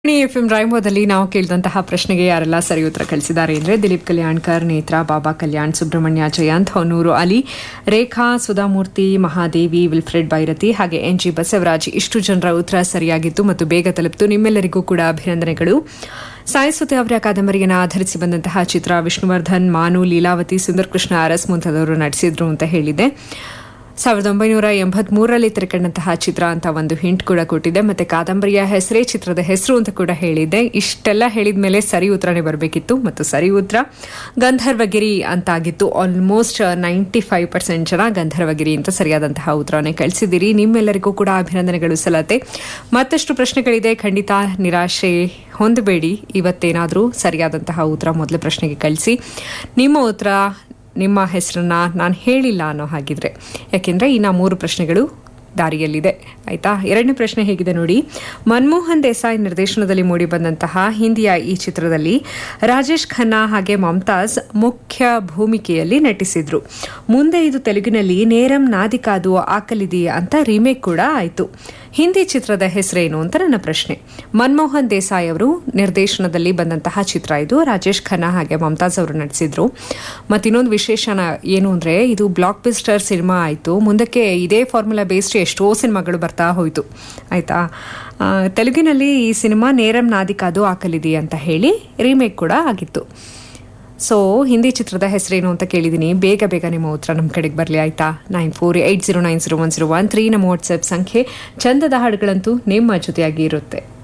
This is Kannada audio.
ಎಫ್ ಎಂ ರಾಯಮೋದಲ್ಲಿ ನಾವು ಕೇಳಿದಂತಹ ಪ್ರಶ್ನೆಗೆ ಯಾರೆಲ್ಲ ಸರಿ ಉತ್ತರ ಕಳಿಸಿದ್ದಾರೆ ಅಂದ್ರೆ ದಿಲೀಪ್ ಕಲ್ಯಾಣ್ಕರ್ ನೇತ್ರಾ ಬಾಬಾ ಕಲ್ಯಾಣ್ ಸುಬ್ರಹ್ಮಣ್ಯ ಜಯಂತ್ ಹೊನ್ನೂರು ಅಲಿ ರೇಖಾ ಸುಧಾಮೂರ್ತಿ ಮಹಾದೇವಿ ವಿಲ್ಫ್ರೆಡ್ ಬೈರತಿ ಹಾಗೆ ಎನ್ ಜಿ ಬಸವರಾಜ್ ಇಷ್ಟು ಜನರ ಉತ್ತರ ಸರಿಯಾಗಿತ್ತು ಮತ್ತು ಬೇಗ ತಲುಪಿತು ನಿಮ್ಮೆಲ್ಲರಿಗೂ ಕೂಡ ಅಭಿನಂದನೆಗಳು ಸಾಯಿಸುತ್ತೆ ಅವರ ಕಾದಂಬರಿಯನ್ನು ಆಧರಿಸಿ ಬಂದಂತಹ ಚಿತ್ರ ವಿಷ್ಣುವರ್ಧನ್ ಮಾನು ಲೀಲಾವತಿ ಸುಂದರ್ ಕೃಷ್ಣ ಅರಸ್ ಮುಂತಾದವರು ನಟಿಸಿದ್ರು ಅಂತ ಹೇಳಿದೆ ಸಾವಿರದ ಒಂಬೈನೂರ ಎಂಬತ್ಮೂರರಲ್ಲಿ ತೆರೆಕಂಡಂತಹ ಚಿತ್ರ ಅಂತ ಒಂದು ಹಿಂಟ್ ಕೂಡ ಕೊಟ್ಟಿದೆ ಮತ್ತೆ ಕಾದಂಬರಿಯ ಹೆಸರೇ ಚಿತ್ರದ ಹೆಸರು ಅಂತ ಕೂಡ ಹೇಳಿದೆ ಇಷ್ಟೆಲ್ಲ ಹೇಳಿದ ಮೇಲೆ ಸರಿ ಉತ್ತರನೇ ಬರಬೇಕಿತ್ತು ಮತ್ತು ಸರಿ ಉತ್ತರ ಗಂಧರ್ವಗಿರಿ ಅಂತಾಗಿತ್ತು ಆಲ್ಮೋಸ್ಟ್ ನೈಂಟಿ ಫೈವ್ ಪರ್ಸೆಂಟ್ ಜನ ಗಂಧರ್ವಗಿರಿ ಅಂತ ಸರಿಯಾದಂತಹ ಉತ್ತರನೇ ಕಳಿಸಿದ್ದೀರಿ ನಿಮ್ಮೆಲ್ಲರಿಗೂ ಕೂಡ ಅಭಿನಂದನೆಗಳು ಸಲ್ಲತ್ತೆ ಮತ್ತಷ್ಟು ಪ್ರಶ್ನೆಗಳಿದೆ ಖಂಡಿತ ನಿರಾಶೆ ಹೊಂದಬೇಡಿ ಇವತ್ತೇನಾದರೂ ಸರಿಯಾದಂತಹ ಉತ್ತರ ಮೊದಲ ಪ್ರಶ್ನೆಗೆ ಕಳಿಸಿ ನಿಮ್ಮ ಉತ್ತರ ನಿಮ್ಮ ಹೆಸರನ್ನ ನಾನು ಹೇಳಿಲ್ಲ ಅನ್ನೋ ಹಾಗಿದ್ರೆ ಯಾಕೆಂದ್ರೆ ಇನ್ನ ಮೂರು ಪ್ರಶ್ನೆಗಳು ದಾರಿಯಲ್ಲಿದೆ ಆಯ್ತಾ ಎರಡನೇ ಪ್ರಶ್ನೆ ಹೇಗಿದೆ ನೋಡಿ ಮನಮೋಹನ್ ದೇಸಾಯಿ ನಿರ್ದೇಶನದಲ್ಲಿ ಮೂಡಿಬಂದಂತಹ ಹಿಂದಿಯ ಈ ಚಿತ್ರದಲ್ಲಿ ರಾಜೇಶ್ ಖನ್ನಾ ಹಾಗೆ ಮಮತಾಜ್ ಮುಖ್ಯ ಭೂಮಿಕೆಯಲ್ಲಿ ನಟಿಸಿದ್ರು ಮುಂದೆ ಇದು ತೆಲುಗಿನಲ್ಲಿ ನೇರಂ ನಾದಿಕಾದು ಆಕಲಿದಿ ಅಂತ ರೀಮೇಕ್ ಕೂಡ ಆಯಿತು ಹಿಂದಿ ಚಿತ್ರದ ಹೆಸರೇನು ಅಂತ ನನ್ನ ಪ್ರಶ್ನೆ ಮನಮೋಹನ್ ದೇಸಾಯಿ ಅವರು ನಿರ್ದೇಶನದಲ್ಲಿ ಬಂದಂತಹ ಚಿತ್ರ ಇದು ರಾಜೇಶ್ ಖನ್ನಾ ಹಾಗೆ ಮಮತಾಜ್ ಅವರು ನಟಿಸಿದ್ರು ಮತ್ತಿನ್ನೊಂದು ವಿಶೇಷನ ಏನು ಅಂದ್ರೆ ಇದು ಬ್ಲಾಕ್ ಬಿಸ್ಟರ್ ಸಿನಿಮಾ ಆಯಿತು ಮುಂದಕ್ಕೆ ಇದೇ ಫಾರ್ಮುಲಾ ಬೇಸ್ಡ್ ಎಷ್ಟೋ ಸಿನಿಮಾಗಳು ಬರ್ತಾ ಹೋಯಿತು ಆಯ್ತಾ ಆ, ತೆಲುಗಿನಲ್ಲಿ ಈ ಸಿನಿಮಾ ನೇರಂ ನಾದಿಕಾದು ಆಕಲಿದಿ ಅಂತ ಹೇಳಿ ರೀಮೇಕ್ ಕೂಡ ಆಗಿತ್ತು ಸೊ ಹಿಂದಿ ಚಿತ್ರದ ಹೆಸರೇನು ಅಂತ ಕೇಳಿದ್ದೀನಿ ಬೇಗ ಬೇಗ ನಿಮ್ಮ ಉತ್ತರ ನಮ್ಮ ಕಡೆಗೆ ಬರಲಿ ಆಯ್ತಾ nine four eight zero nine zero one zero one three ನಮ್ಮ ವಾಟ್ಸ್ಆ್ಯಪ್ ಸಂಖ್ಯೆ ಚಂದದ ಹಾಡುಗಳಂತೂ ನಿಮ್ಮ ಜೊತೆಯಾಗಿ ಇರುತ್ತೆ